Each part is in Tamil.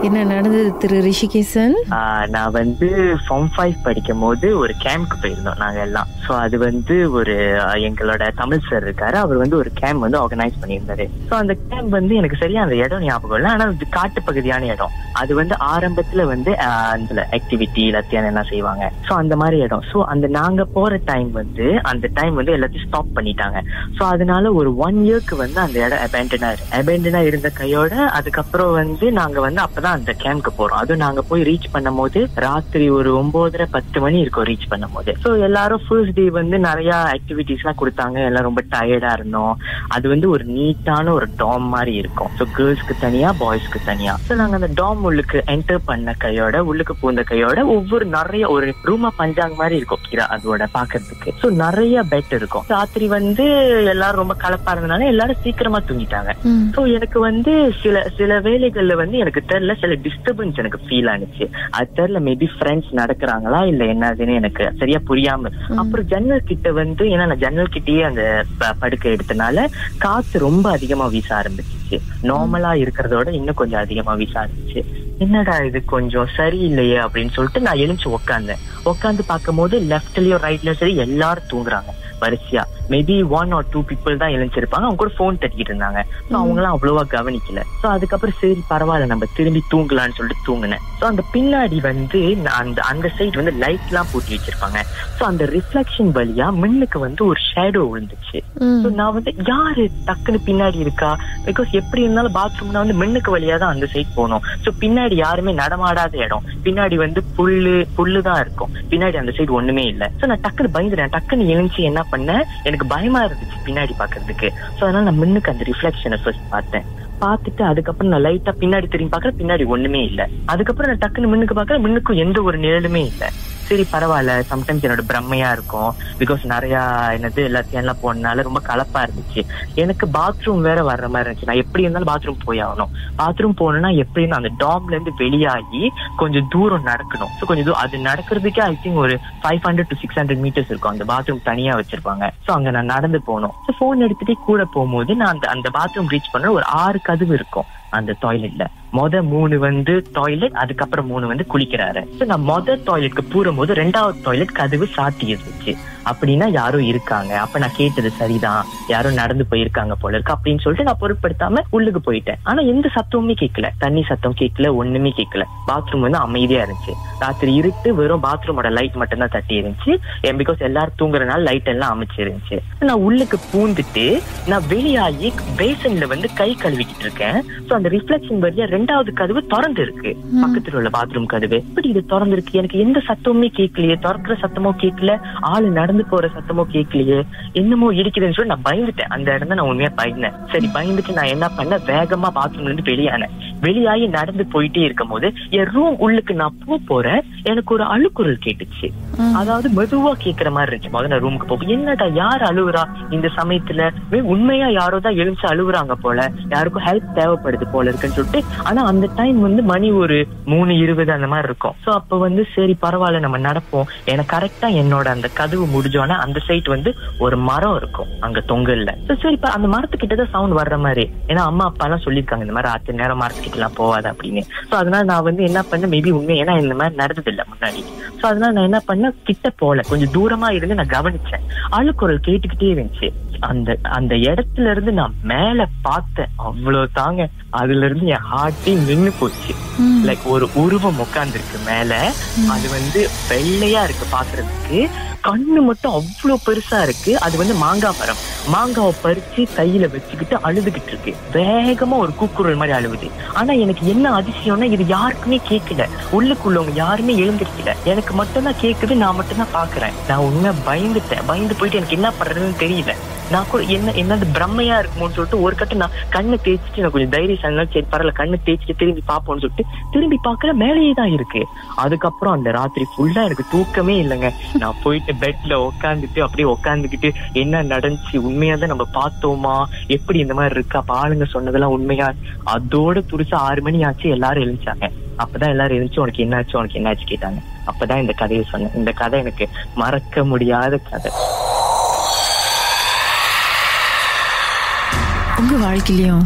என்ன நடந்தது திரு ரிஷிகேசன் ஆஹ் நான் வந்து ஃபார்ம் ஃபைவ் படிக்கும் போது ஒரு கேம்ப்க்கு போயிருந்தோம் நாங்க எல்லாம் ஸோ அது வந்து ஒரு ஆஹ், எங்களோட தமிழ் சார் இருக்காரு அவர் வந்து ஒரு கேம்ப் வந்து ஆர்கனைஸ் பண்ணியிருந்தாரு ஸோ அந்த கேம்ப் வந்து எனக்கு சரியா அந்த இடம் ஞாபகம் இல்லை ஆனா அது காட்டு பகுதியான இடம் அது வந்து ஆரம்பத்துல வந்து ஆஹ், அந்த ஆக்டிவிட்டி எல்லாத்தையும் என்ன செய்வாங்க ஸோ அந்த மாதிரி இடம் ஸோ அந்த நாங்க போற டைம் வந்து அந்த டைம் வந்து எல்லாத்தையும் ஸ்டாப் பண்ணிட்டாங்க ஸோ அதனால ஒரு ஒன் இயர்க்கு வந்து அந்த இடம் அபேண்டனா அபேண்டனா இருந்த கையோட அதுக்கப்புறம் வந்து நாங்க வந்து அப்பதான் அந்த கேம்ப்க்கு போறோம் அதுவும் நாங்க போய் ரீச் பண்ணும் போது ராத்திரி ஒரு ஒன்பதரை பத்து மணி இருக்கும் ரீச் பண்ணும் போது ஸோ எல்லாரும் ஃபர்ஸ்ட் டே வந்து நிறைய ஆக்டிவிட்டிஸ் எல்லாம் கொடுத்தாங்க எல்லாம் ரொம்ப டயர்டா இருந்தோம் அது வந்து ஒரு நீட்டான ஒரு டாம் மாதிரி இருக்கும் ஸோ கேர்ள்ஸ்க்கு தனியா பாய்ஸ்க்கு தனியா ஸோ நாங்க அந்த டாம் உள்ளுக்கு என்டர் பண்ண கையோட உள்ளுக்கு பூந்த கையோட ஒவ்வொரு நிறைய ஒரு ரூமா பஞ்சாங் மாதிரி இருக்கும் கீழே அதோட பாக்குறதுக்கு ஸோ நிறைய பெட் இருக்கும் ராத்திரி வந்து எல்லாரும் ரொம்ப கலப்பா இருந்தனால எல்லாரும் சீக்கிரமா தூங்கிட்டாங்க ம். ஸோ எனக்கு வந்து சில சில வேலைகள்ல வந்து எனக்கு தெரியல சில டிஸ்டர்பன்ஸ் எனக்கு ஃபீல் ஆனிச்சு அது தெரியல மேபி ஃப்ரெண்ட்ஸ் நடக்கிறாங்களா இல்ல என்னதுன்னு எனக்கு சரியா புரியாம அப்புறம் ஜன்னல் கிட்ட வந்து ஏன்னா நான் ஜன்னல் கிட்டயே அந்த ப- படுக்கை எடுத்தனால காத்து ரொம்ப அதிகமா வீச ஆரம்பிச்சிச்சு நார்மலா இருக்கிறதோட இன்னும் கொஞ்சம் அதிகமா வீச ஆரம்பிச்சு என்னடா இது கொஞ்சம் சரியில்லையே அப்படின்னு சொல்லிட்டு நான் எழுந்து உட்காந்தேன் உட்காந்து பார்க்கும்போது லெஃப்ட்லயும் ரைட்லயும் சரி எல்லாரும் தூங்குறாங்க வரிசையா maybe one or two people தான் எழுந்திருப்பாங்க அவங்க கூட ஃபோன் தட்டிக்கிட்டு இருந்தாங்க ஸோ அவங்களாம் அவ்வளவா கவனிக்கல ஸோ அதுக்கப்புறம் சரி பரவாயில்ல நம்ம திரும்பி தூங்கலாம்னு சொல்லிட்டு தூங்கினேன் ஸோ அந்த பின்னாடி வந்து நான் அந்த அந்த சைடு வந்து லைட் எல்லாம் பூட்டி வச்சிருப்பாங்க ஸோ அந்த ரிஃப்ளெக்ஷன் வழியா மின்னுக்கு வந்து ஒரு ஷேடோ விழுந்துச்சு ம். So நான் வந்து யாரு டக்குன்னு பின்னாடி இருக்கா பிகாஸ் எப்படி இருந்தாலும் பாத்ரூம்னா வந்து மின்னுக்கு வழியா தான் அந்த சைட் போகணும் ஸோ பின்னாடி யாருமே நடமாடாத இடம் பின்னாடி வந்து புல்லு புல்லு தான் இருக்கும் பின்னாடி அந்த சைடு ஒண்ணுமே இல்ல ஸோ நான் டக்குன்னு பயந்துட்டேன் டக்குன்னு எழுந்துச்சு என்ன பண்ணேன் எனக்கு பயமா இருந்துச்சு பின்னாடி பாக்குறதுக்கு ஸோ அதனால நான் மின்னுக்கு அந்த ரிஃப்ளெக்ஷனை ஃபர்ஸ்ட் பார்த்தேன் பார்த்துட்டு அதுக்கப்புறம் நான் லைட்டா பின்னாடி திரும்பி பார்க்கறேன் பின்னாடி ஒண்ணுமே இல்ல அதுக்கப்புறம் நான் டக்குன்னு மின்னுக்கு பார்க்கறேன் மின்னுக்கும் எந்த ஒரு நிழலுமே இல்ல சரி பரவாயில்ல சம்டைம்ஸ் என்னோட பிரம்மையா இருக்கும் பிகாஸ் நிறைய என்னது எல்லாத்தையும் எல்லாம் போனனால ரொம்ப கலப்பா இருந்துச்சு எனக்கு பாத்ரூம் வேற வர்ற மாதிரி இருந்துச்சு நான் எப்படி இருந்தாலும் பாத்ரூம் போய் ஆகணும் பாத்ரூம் போகணும்னா எப்படி அந்த டாம்ல இருந்து வெளியாகி கொஞ்சம் தூரம் நடக்கணும் ஸோ கொஞ்சம் தூரம் அது நடக்கிறதுக்கே ஐ திங்க் ஒரு five hundred to six hundred meters இருக்கும் அந்த பாத்ரூம் தனியா வச்சிருப்பாங்க ஸோ அங்க நான் நடந்து போகணும் ஸோ ஃபோன் எடுத்துட்டு கூட போகும்போது நான் அந்த அந்த பாத்ரூம் ரீச் பண்ண ஒரு ஆறு கதவு இருக்கும் அந்த டாய்லெட்ல மொத மூணு வந்து டாய்லெட் அதுக்கப்புறம் மூணு வந்து குளிக்கிறாரு So, நான் மொத டாய்லெட்க்கு போது ரெண்டாவது டாய்லெட் கதவு சாத்தி இருந்துச்சு அப்படின்னா யாரும் இருக்காங்க அப்ப நான் கேட்டது சரிதான் யாரும் நடந்து போயிருக்காங்க போல இருக்கு அப்படின்னு சொல்லிட்டு நான் பொருட்படுத்தாம உள்ளுக்கு போயிட்டேன் ஆனா எந்த சத்தமுமே கேட்கல தண்ணி சத்தம் கேட்கல ஒண்ணுமே கேட்கல பாத்ரூம் வந்து அமைதியா இருந்துச்சு ராத்திரி இருட்டு வெறும் பாத்ரூமோட லைட் மட்டும் தான் தட்டி இருந்துச்சு பிகாஸ் எல்லாரும் தூங்குறதுனால லைட் எல்லாம் அமைச்சு இருந்துச்சு நான் உள்ளுக்கு பூந்துட்டு நான் வெளியாகி பேசன்ல வந்து கை கழுவிக்கிட்டு இருக்கேன் சோ அந்த ரிஃப்ளெக்ஷன் வழியா ரெண்டாவது கதவு திறந்து இருக்கு பக்கத்துல உள்ள பாத்ரூம் கதவு இப்படி இது திறந்து இருக்கு எனக்கு எந்த சத்தமுமே கேட்கலையே திறக்கிற சத்தமோ கேட்கல ஆளு நடந்து போற சத்தமோ கேட்கலையே என்னமோ இடிக்குதுன்னு சொல்லி நான் பயந்துட்டேன் அந்த இடம் தான் நான் உண்மையா பயந்தேன் சரி பயந்துட்டு நான் என்ன பண்ணேன் வேகமா பாத்ரூம்ல இருந்து வெளியானேன் வெளியாகி நடந்து போயிட்டே இருக்கும் போது என் ரூம் உள்ளுக்கு நான் போ போறேன் எனக்கு ஒரு அழுக்குரல் கேட்டுச்சு அதாவது மெதுவா கேக்குற மாதிரி இருந்துச்சு முதல்ல ரூமுக்கு போகும் என்னடா யார் அழுவுறா இந்த சமயத்துல வே- உண்மையா யாரோ தான் எழுந்து அழுவுறாங்க போல யாருக்கும் ஹெல்ப் தேவைப்படுது போல இருக்குன்னு சொல்லிட்டு ஆனா அந்த டைம் வந்து மணி ஒரு மூணு இருபது அந்த மாதிரி இருக்கும் சோ அப்ப வந்து சரி பரவாயில்ல நம்ம நடப்போம் எனக்கு கரெக்டா என்னோட அந்த கதவு முடிஞ்சோன்னே அந்த சைட் வந்து ஒரு மரம் இருக்கும் அங்க தொங்கல்ல So சரி இப்ப அந்த மரத்துக்கிட்ட தான் சவுண்ட் வர்ற மாதிரி ஏன்னா அம்மா அப்பா எல்லாம் சொல்லியிருக்காங்க இந்த மாதிரி அத்தனை நேரம் மரத்துக்கிட்ட எல்லாம் போவாத அப்படின்னு சோ அதனால நான் வந்து என்ன பண்ணேன் மேபி உண்மை ஏன்னா இந்த மாதிரி நடந்தது இல்ல முன்னாடி சோ அதனால நான் என்ன பண்ணேன் கிட்ட போல கொஞ்சம் தூரமா இருந்து நான் கவனிச்சேன் அழுக்குரல் கேட்டுக்கிட்டே இருந்துச்சு அந்த அந்த இடத்துல இருந்து நான் மேல பார்த்தேன் அவ்வளவு தாங்க அதுல இருந்து என் ஹார்ட்டே நின்னு போச்சு ம். லைக் ஒரு உருவம் உட்கார்ந்துருக்கு மேல அது வந்து வெள்ளையா இருக்கு பாக்குறதுக்கு கண்ணு மட்டும் அவ்வளவு பெருசா இருக்கு அது வந்து மாங்காய் மரம் மாங்காவை பறிச்சு கையில வச்சுக்கிட்டு அழுதுகிட்டு இருக்கு வேகமா ஒரு கூக்குரல் மாதிரி அழுவுது ஆனா எனக்கு என்ன அதிசயம்னா இது யாருக்குமே கேட்கல உள்ளுக்குள்ளவங்க யாருமே எழுந்திருக்கல எனக்கு மட்டும் தான் கேக்குது நான் மட்டும் தான் பாக்குறேன் நான் உண்மை பயந்துட்டேன் பயந்து போயிட்டு எனக்கு என்ன பண்றதுன்னு தெரியல நான் கூட என்ன என்னது பிரம்மையா இருக்குமோன்னு சொல்லிட்டு ஒரு கட்டம் நான் கண்ணை தேய்ச்சிட்டு நான் கொஞ்சம் தைரியசாலினா சரி பரவாயில்ல கண்ணை தேய்ச்சிட்டு திரும்பி பார்ப்போம்னு சொல்லிட்டு திரும்பி பார்க்கற மேலேயே தான் இருக்கு அதுக்கப்புறம் அந்த ராத்திரி ஃபுல்லா எனக்கு தூக்கமே இல்லைங்க நான் போயிட்டு பெட்ல உட்காந்துட்டு அப்படியே உட்காந்துக்கிட்டு என்ன நடந்துச்சு உண்மையா தான் நம்ம பார்த்தோமா எப்படி இந்த மாதிரி இருக்கு அப்ப ஆளுங்க சொன்னதெல்லாம் உண்மையா அதோட துடிச்சு ஆறு மணி ஆச்சு எல்லாரும் எழுந்தாங்க அப்பதான் எல்லாரும் எழுந்துச்சு உனக்கு என்னாச்சு உனக்கு என்னாச்சு கேட்டாங்க அப்பதான் இந்த கதையை சொன்னேன் இந்த கதை எனக்கு மறக்க முடியாத கதை உங்க வாழ்க்கையிலயும்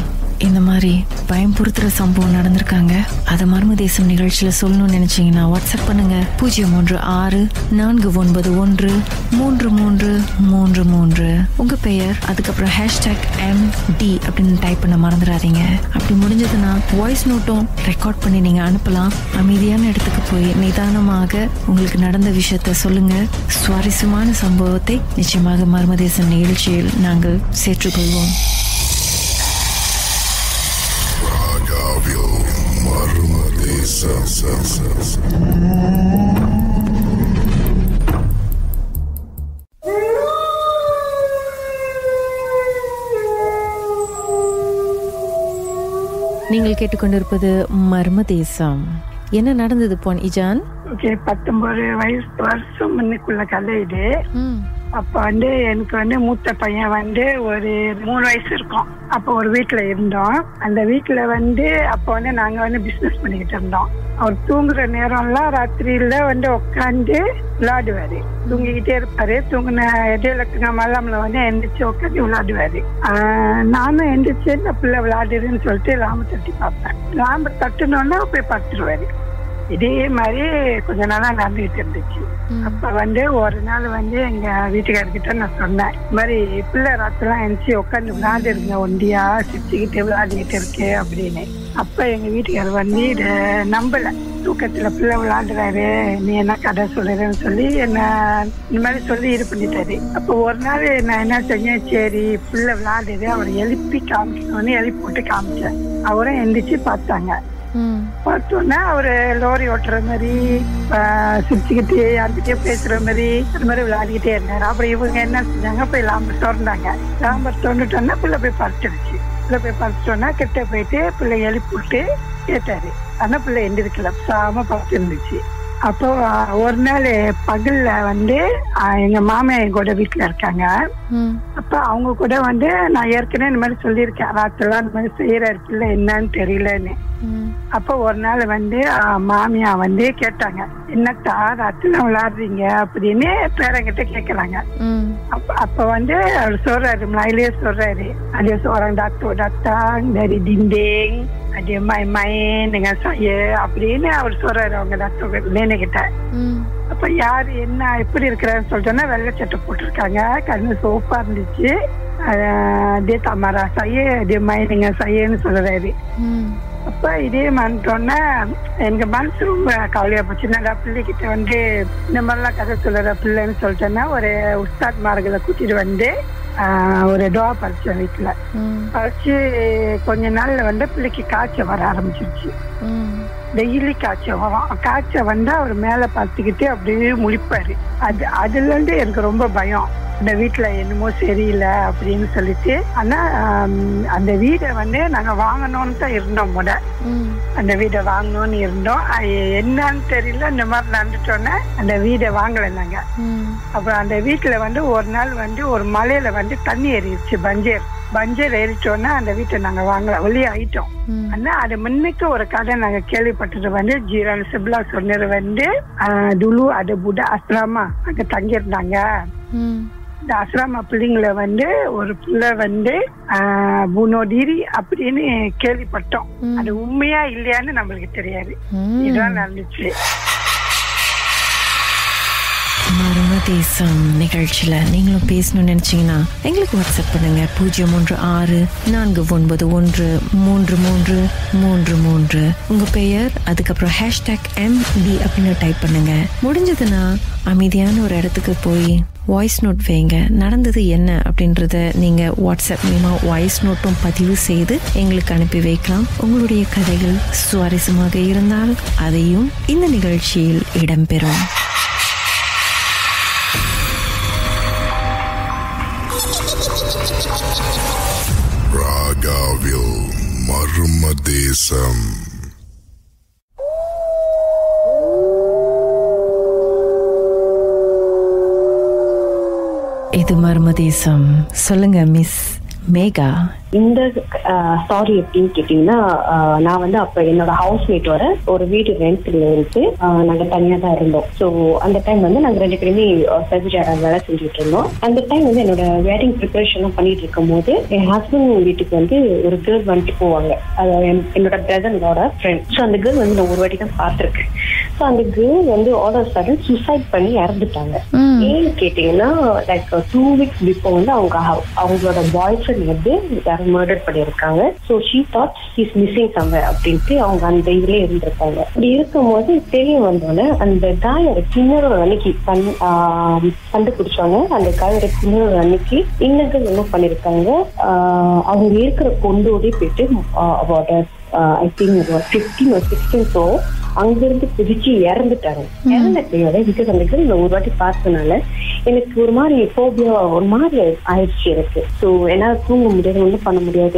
இந்த மாதிரி பயம்புறுத்துற சம்பவம் நடந்திருக்காங்க அதை மர்ம தேசம் நிகழ்ச்சியில சொல்லணும்னு நினைச்சீங்கன்னா வாட்ஸ்அப் பண்ணுங்க பூஜ்ஜியம் மூன்று ஆறு நான்கு ஒன்பது ஒன்று மூன்று மூன்று மூன்று மூன்று உங்க பெயர் அதுக்கப்புறம் ஹேஷ்டாக் எம் டி அப்படின்னு டைப் பண்ண மறந்துடாதீங்க அப்படி முடிஞ்சதுன்னா வாய்ஸ் நோட்டும் ரெக்கார்ட் பண்ணி நீங்க அனுப்பலாம் அமைதியான இடத்துக்கு போய் நிதானமாக உங்களுக்கு நடந்த விஷயத்த சொல்லுங்க சுவாரஸ்யமான சம்பவத்தை நிச்சயமாக மர்மதேசம் நிகழ்ச்சியில் நாங்கள் சேற்றுக்கொள்வோம் Agavio Marmadesa நீங்கள் கேட்டுக்கொண்டிருப்பது மர்மதேசம் என்ன நடந்தது போன் இஜான் ஓகே பத்தொன்பது வயசு வருஷம் முன்னுக்குள்ள கதை இது அப்ப வந்து எனக்கு வந்து மூத்த பையன் வந்து ஒரு மூணு வயசு இருக்கும் அப்ப ஒரு வீட்டுல இருந்தோம் அந்த வீட்டுல வந்து அப்ப வந்து நாங்க வந்து பிசினஸ் பண்ணிக்கிட்டு இருந்தோம் அவர் தூங்குற நேரம்லாம் ராத்திரியில வந்து உட்காந்து விளையாடுவாரு தூங்கிக்கிட்டே இருப்பாரு தூங்கின இடையில மல்லாமல வந்து எந்திரிச்சு உட்காந்து விளையாடுவாரு ஆஹ் நானும் எந்திரிச்சு இந்த பிள்ளை விளையாடுறேன்னு சொல்லிட்டு லாம்பு தட்டி பார்ப்பேன் லாம்பு தட்டுனோன்னா போய் படுத்துருவாரு இதே மாதிரி கொஞ்ச நாளா நடந்துகிட்டு இருந்துச்சு அப்ப வந்து ஒரு நாள் வந்து எங்க வீட்டுக்காரர்கிட்ட நான் சொன்னேன் இந்த மாதிரி பிள்ளை ராத்தெல்லாம் எழுந்துச்சு உட்காந்து விளையாடு இருங்க ஒண்டியா சிரிச்சுக்கிட்டு விளையாடிக்கிட்டு இருக்கு அப்படின்னு அப்ப எங்க வீட்டுக்காரர் வந்து இத நம்பல தூக்கத்துல பிள்ளை விளையாடுறாரு நீ என்ன கதை சொல்லுறேன்னு சொல்லி என்ன இந்த மாதிரி சொல்லி இது பண்ணிட்டாரு அப்போ ஒரு நாள் நான் என்ன செஞ்சேன் சரி பிள்ளை விளையாடுது அவரை எழுப்பி காமிக்கணும்னு எழுப்பி போட்டு காமிச்சேன் அவரும் எந்திரிச்சு பார்த்தாங்க பார்த்தோன்னா அவரு லோரி ஓட்டுற மாதிரி ஆஹ், சிரிச்சுக்கிட்டு யார்கிட்டயோ பேசுற மாதிரி அந்த மாதிரி விளையாடிக்கிட்டே இருந்தாரு அப்புறம் இவங்க என்ன செஞ்சாங்க போய் லாம்பர் திறந்தாங்க லாம்பர் திறந்துட்டோன்னா பிள்ளை போய் பறிச்சிருச்சு பிள்ளை போய் பறிச்சிட்டோன்னா கிட்ட போயிட்டு பிள்ளை எழுப்பி விட்டு கேட்டாரு ஆனா பிள்ளை எந்திரிக்கல சாம பறிச்சிருந்துச்சு அப்போ ஆஹ், ஒரு நாள் பகல்ல வந்து ஆஹ், எங்க மாமன் கூட வீட்டுல இருக்காங்க அப்ப அவங்க கூட வந்து நான் ஏற்கனவே இந்த மாதிரி சொல்லியிருக்கேன் ராத்திரெல்லாம் இந்த மாதிரி செய்யறாரு பிள்ளை என்னன்னு தெரியலன்னு அப்ப ஒரு நாள் வந்து ஆஹ், மாமியா வந்து கேட்டாங்க என்னத்தா ராத்திரெல்லாம் விளையாடுறீங்க அப்படின்னு பேரங்கிட்ட கேக்குறாங்க அப்ப அப்ப வந்து அவர் சொல்றாரு மலையிலேயே சொல்றாரு ada seorang datuk datang dari dinding dia main-main dengan saya அப்படின்னு அவர் சொல்றாரு அவங்க டாக்டர் நேனு கிட்ட அப்ப யாரு என்ன எப்படி இருக்கிறான்னு சொல்லிட்டோன்னா வெள்ளை சட்டை போட்டிருக்காங்க கண்ணு சோப்பா இருந்துச்சு ஆஹ், dia tak marah saya dia main dengan sayanya சொல்றாரு அப்ப இதே மறந்துட்டோன்னா எனக்கு மனசு ரொம்ப கவலையா போச்சு நான் பிள்ளைகிட்ட வந்து இந்த மாதிரிலாம் கதை சொல்லுற பிள்ளைன்னு சொல்லிட்டேன்னா ஒரு உஸ்தாத் மார்களை கூட்டிட்டு வந்து ஆஹ், ஒரு டோவா பறிச்சேன் வீட்டுல பறிச்சு கொஞ்ச நாள்ல வந்து பிள்ளைக்கு காய்ச்சல் வர ஆரம்பிச்சிருச்சு டெய்லி காய்ச்சல் வரும் காய்ச்சல் வந்தா அவர் மேல பார்த்துக்கிட்டு அப்படியே முழிப்பாரு அது அதுல இருந்து எனக்கு ரொம்ப பயம் இந்த வீட்டுல என்னமோ சரியில்லை அப்படின்னு சொல்லிட்டு ஆனா ஆம், அந்த வீடை வந்து நாங்க வாங்கணும்னு தான் இருந்தோம் முத அந்த வீடை வாங்கணும்னு இருந்தோம் அது என்னன்னு தெரியல இந்த மாதிரி நடந்துட்டோன்னே அந்த வீடை வாங்கலை நாங்க அப்புறம் அந்த வீட்டுல வந்து ஒரு நாள் வந்து ஒரு மலையில வந்து தண்ணி ஏறிடுச்சு பஞ்சர் பஞ்சர் ஏறிட்டோன்னா அந்த வீட்டை நாங்க வாங்கல வெளியே ஆயிட்டோம் ஆனா அது முன்னுக்கு ஒரு கதை நாங்க கேள்விப்பட்டது வந்து ஜீரன் சிப்லா சொன்னது வந்து ஆஹ், துலு அது புட அஸ்ராமா அங்க தங்கியிருந்தாங்க இந்த அஸ்ராமா பிள்ளைங்களை வந்து ஒரு பிள்ளை வந்து ஆஹ், புனோடிரி அப்படின்னு கேள்விப்பட்டோம் அது உண்மையா இல்லையான்னு நம்மளுக்கு தெரியாது இதுதான் நடந்துச்சு மர்மதேசம் நிகழ்ச்சியில நீங்களும் பேசணும்னு நினைச்சீங்கன்னா எங்களுக்கு வாட்ஸ்அப் பண்ணுங்க பூஜ்ஜியம் மூன்று ஆறு நான்கு ஒன்பது ஒன்று மூன்று மூன்று மூன்று மூன்று உங்க பெயர் அதுக்கப்புறம் ஹேஷ்டாக் எம் டி அப்படின்னு டைப் பண்ணுங்க முடிஞ்சதுன்னா அமைதியான ஒரு இடத்துக்கு போய் வாய்ஸ் நோட் வைங்க நடந்தது என்ன அப்படின்றத நீங்க வாட்ஸ்அப் மூலமா வாய்ஸ் நோட்டும் பதிவு செய்து எங்களுக்கு அனுப்பி வைக்கலாம் உங்களுடைய கதைகள் சுவாரஸ்யமாக இருந்தால் அதையும் இந்த நிகழ்ச்சியில் இடம்பெறும் Ragavil Marmadesam இது மர்மதேசம் சொல்லுங்க மிஸ் மேகா இந்த சாரி எப்படின்னு கேட்டீங்கன்னா ஆஹ் நான் வந்து அப்ப என்னோட ஹவுஸ் மேட்டோட ஒரு வீடு ரெண்ட்ல இருந்து ஆஹ் நாங்க தனியா தான் இருந்தோம் ஸோ அந்த டைம் வந்து நாங்க ரெண்டு பேருமே சர்வீஸ் வேலை செஞ்சுட்டு இருந்தோம் அந்த டைம் வந்து என்னோட வெட்டிங் ப்ரிப்பரேஷன் பண்ணிட்டு இருக்கும் போது என் ஹஸ்பண்ட் வீட்டுக்கு வந்து ஒரு கேர்ள் வந்துட்டு போவாங்க அது என்- என்னோட பிரதரோட ஃப்ரெண்ட் ஸோ அந்த கேர்ள் வந்து நான் ஒரு வாட்டி தான் பார்த்திருக்கேன் ஸோ அந்த கேர்ள் வந்து ஆல் சடன் சூசைட் பண்ணி இறந்துட்டாங்க ஏன்னு கேட்டீங்கன்னா லைக் டூ வீக்ஸ் பிஃபோர் வந்து அவங்க ஹ- அவங்களோட பாய் ஃப்ரெண்ட் வந்து யாரும் மர்டர் பண்ணியிருக்காங்க so she thought is missing somewhere அப்படின்ட்டு அவங்க அந்த இதுல இருந்திருக்காங்க அப்படி இருக்கும்போது தெரிய வந்தோடனே அந்த காயோட கிணறு அன்னைக்கு கண் ஆஹ் கண்டுபிடிச்சாங்க அந்த காயோட கிணறு அன்னைக்கு இன்னங்கள் என்ன பண்ணிருக்காங்க ஆஹ் அவங்க இருக்கிற கொண்டோடே போயிட்டு அபவுட் ஐ திங்க் ஃபிஃப்டீன் ஒரு சிக்ஸ்டீன் ஸோ அங்கிருந்து குதிச்சு இறந்துட்டாங்க இறந்துட்டோட பிகாஸ் அந்த girl நான் ஒரு வாட்டி பார்த்ததுனால எனக்கு ஒரு மாதிரி ஃபோபியா ஒரு மாதிரி ஆயிடுச்சு எனக்கு ஸோ என்னால் தூங்க முடியாது ஒன்றும் பண்ண முடியாது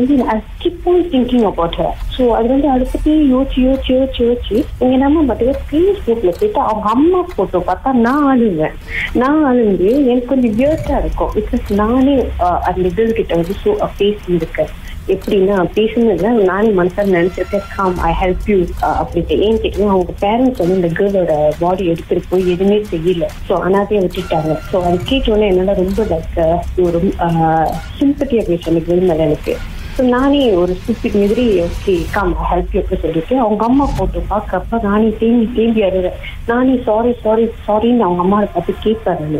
keep on thinking about her so அது வந்து அதை பற்றி யோசிச்சு யோசிச்சு யோசிச்சு யோசிச்சு எங்க நம்ம மட்டும் ஃபேஸ்புக்ல போயிட்டு அவங்க அம்மா போட்டோ பார்த்தா நான் அழுவேன் நான் அழுந்து எனக்கு கொஞ்சம் வியர்ஸா இருக்கும் பிகாஸ் நானே ஆஹ், அந்த கேர்ள் கிட்ட வந்து ஸோ பேசியிருக்கேன் எப்படின்னா பேசுனதுல நானே மனசார நினைச்சிருக்கேன் காம் ஐ ஹெல்ப் யூ அப்படின்ட்டு ஏன்னு கேட்டீங்கன்னா அவங்க பேரண்ட்ஸ் வந்து இந்த கேர்ளோட பாடி எடுத்துட்டு போய் எதுவுமே செய்யல ஸோ அனாதையை விட்டுட்டாங்க ஸோ அது கேட்டோன்னே என்னால ரொம்ப லைக் ஒரு சிம்பத்தியா பேச எனக்கு விரும்பல எனக்கு ஸோ நானே ஒரு ஸ்டிப்பிக் மாதிரி ஓகே கம் ஹெல்ப் யூ சொல்லிட்டு அவங்க அம்மா போட்டு பார்க்கப்ப நானே தேம்பி தேம்பி அழுவேன் நானே சாரி சாரி சாரின்னு அவங்க அம்மாவை பார்த்து கேட்பாரு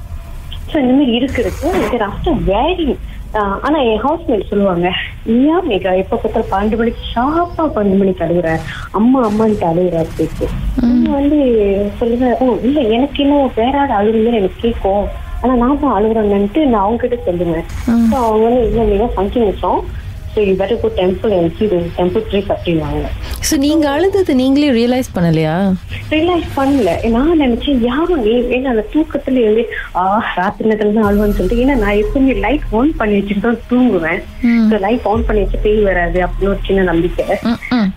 ஸோ இந்த மாதிரி இருக்கிறது எனக்கு ஆஃப்டர் வேரிங் ஆனா என் ஹவுஸ்மேட் சொல்லுவாங்க நீயா மேகா எப்ப பார்த்தாலும் பன்னெண்டு மணிக்கு ஷார்ப்பா பன்னெண்டு மணிக்கு அழுகுற அம்மா அம்மான்ட்டு அழுகுற அப்படின்ட்டு நீங்க வந்து சொல்லுவேன் ஓ இல்ல எனக்கு இன்னும் வேற ஆள் அழுகுங்கன்னு எனக்கு கேட்கும் ஆனா நான் தான் அழுகுறேன்னுட்டு நான் அவங்க கிட்ட சொல்லுவேன் ஸோ அவங்க வந்து இல்ல மேகா ஃபங்க்ஷன் வச்சோம் so you better go temple and see temple trees அப்படின்னாங்க ஸோ நீங்க அழுதது நீங்களே ரியலைஸ் பண்ணலையா ரியலைஸ் பண்ணல நான் நினைச்சேன் யாரும் நீ ஏன்னா அந்த தூக்கத்துல இருந்து ஆ ராத்திரி நேரத்துல தான் அழுவான்னு சொல்லிட்டு ஏன்னா நான் எப்பவுமே லைட் ஆன் பண்ணி வச்சுட்டு தான் தூங்குவேன் ஸோ லைட் ஆன் பண்ணி வச்சு பேய் வராது அப்படின்னு ஒரு சின்ன நம்பிக்கை ம், ம்.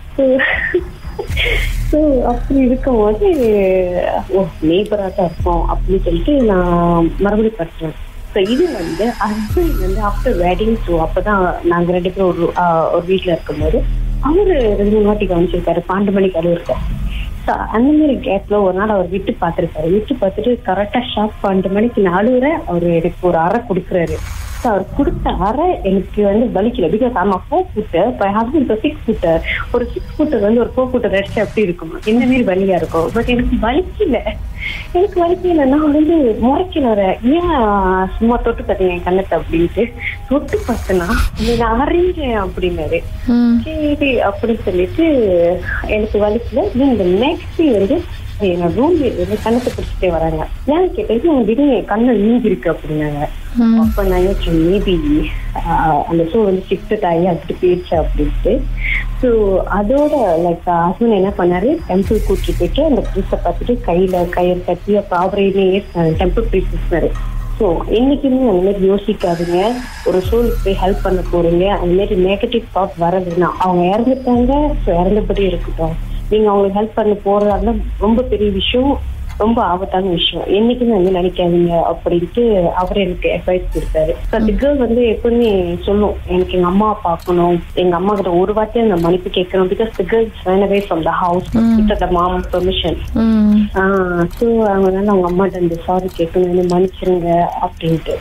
ஸோ அப்படி இருக்கும்போது ஓ நேபரா தான் இருக்கும் அப்படின்னு சொல்லிட்டு நான் மறுபடியும் படிச்சேன் ஸோ இது வந்து ஹஸ்பண்ட் வந்து ஆஃப்டர் வெட்டிங் ஸோ அப்பதான் நாங்க ரெண்டு பேரும் ஒரு ஆஹ், ஒரு வீட்டுல இருக்கும்போது அவரு ரெண்டு மூணு வாட்டி கவனிச்சிருக்காரு பன்னெண்டு மணிக்கு அழுவு இருக்கோம் ஸோ அந்த மாதிரி கேப்ல ஒரு நாள் அவர் விட்டு பார்த்திருக்காரு விட்டு பார்த்துட்டு கரெக்டா ஷார்ப் பன்னெண்டு மணிக்கு நான் அழுகுறேன் அவர் எனக்கு ஒரு அறை கொடுக்குறாரு ஸோ அவர் கொடுத்த அறை எனக்கு வந்து வலிக்கல பிகாஸ் ஆமா ஃபோர் ஃபுட்டர் இப்போ ஹஸ்பண்ட் இப்போ சிக்ஸ் ஃபுட்டர் ஒரு சிக்ஸ் ஃபுட்டர் வந்து ஒரு ஃபோர் ஃபுட்டர் அடிச்சு அப்படி இருக்கும் இந்த மாதிரி வலியா இருக்கும் பட் எனக்கு வலிக்கல எனக்கு வலிக்கல நான் வந்து முறைக்கல ஏன் சும்மா தொட்டு பார்த்தீங்க என் கண்ணத்தை அப்படின்ட்டு தொட்டு பார்த்தனா நான் அறிஞ்சேன் அப்படின்னாரு ம். சரி அப்படின்னு சொல்லிட்டு எனக்கு வலிக்கல இந்த நெக்ஸ்ட் வந்து என்னோட ரூம் வந்து கண்ணத்தை பிடிச்சிட்டே வராங்க ஏன்னு கேட்டது அவங்க திடீர்னு என் கண்ணல் நீங்கி இருக்கு அப்படின்னாங்க அப்ப நான் யோசிச்சேன் மேபி அந்த ஷோ வந்து ஷிஃப்ட் ஆகி அப்படி போயிடுச்சு அப்படின்ட்டு ஸோ அதோட லைக் ஹஸ்பண்ட் என்ன பண்ணாரு டெம்பிள் கூட்டிட்டு போயிட்டு அந்த ப்ரீஸை பார்த்துட்டு கையில கயிறு கட்டி அப்புறம் அவரையுமே டெம்பிள் ப்ரீஸ் பேசினாரு ஸோ என்னைக்குமே அந்த மாதிரி யோசிக்காதீங்க ஒரு சோலுக்கு போய் ஹெல்ப் பண்ண போறீங்க அந்த மாதிரி நெகட்டிவ் தாட் வரதுன்னா அவங்க இறந்துட்டாங்க ஸோ இறந்தபடி இருக்கட்டும் நீங்க அவங்களுக்கு ஹெல்ப் பண்ண போறதா இருந்தா ரொம்ப பெரிய விஷயம் ரொம்ப ஆபத்தான விஷயம் என்னைக்குமே வந்து நினைக்காதீங்க அப்படின்ட்டு அவர் எனக்கு அட்வைஸ் கொடுத்தாரு ஸோ அந்த கேர்ள் வந்து எப்பவுமே சொல்லும் எனக்கு எங்க அம்மா பார்க்கணும் எங்க அம்மா கிட்ட ஒரு வார்த்தையை நான் மன்னிப்பு கேட்கணும் because the girls ran away from the house with the mom permission hmm. So அவங்களால அவங்க அம்மாட்ட இந்த சாரி கேட்கணும் என்ன மன்னிச்சிருங்க அப்படின்ட்டு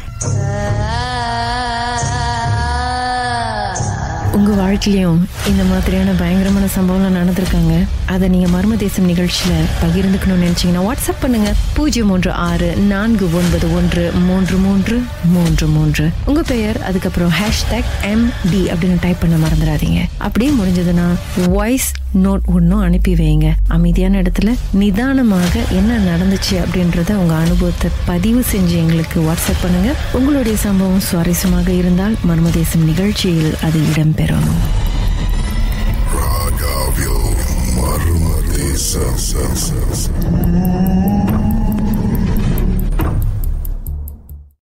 உங்க வாழ்க்கையிலும் இந்த மாதிரியான பயங்கரமான சம்பவம்லாம் நடந்திருக்காங்க அதை நீங்க மர்ம தேசம் நிகழ்ச்சியில பகிர்ந்துக்கணும்னு நினைச்சீங்கன்னா வாட்ஸ்அப் பண்ணுங்க பூஜ்ஜியம் மூன்று ஆறு நான்கு ஒன்பது ஒன்று மூன்று மூன்று மூன்று மூன்று உங்க பெயர் அதுக்கப்புறம் ஹேஷ்டேக் எம் டி அப்படின்னு டைப் பண்ண மறந்துடாதீங்க அப்படியே முடிஞ்சதுன்னா வாய்ஸ் நோட் ஒன்றும் அனுப்பி வைங்க அமைதியான இடத்துல நிதானமாக என்ன நடந்துச்சு அப்படின்றத உங்க அனுபவத்தை பதிவு செஞ்சு எங்களுக்கு வாட்ஸ்அப் பண்ணுங்க உங்களுடைய சம்பவம் சுவாரஸ்யமாக இருந்தால் மர்மதேசம் நிகழ்ச்சியில் அது இடம்பெறும் Ragaville Marmadesa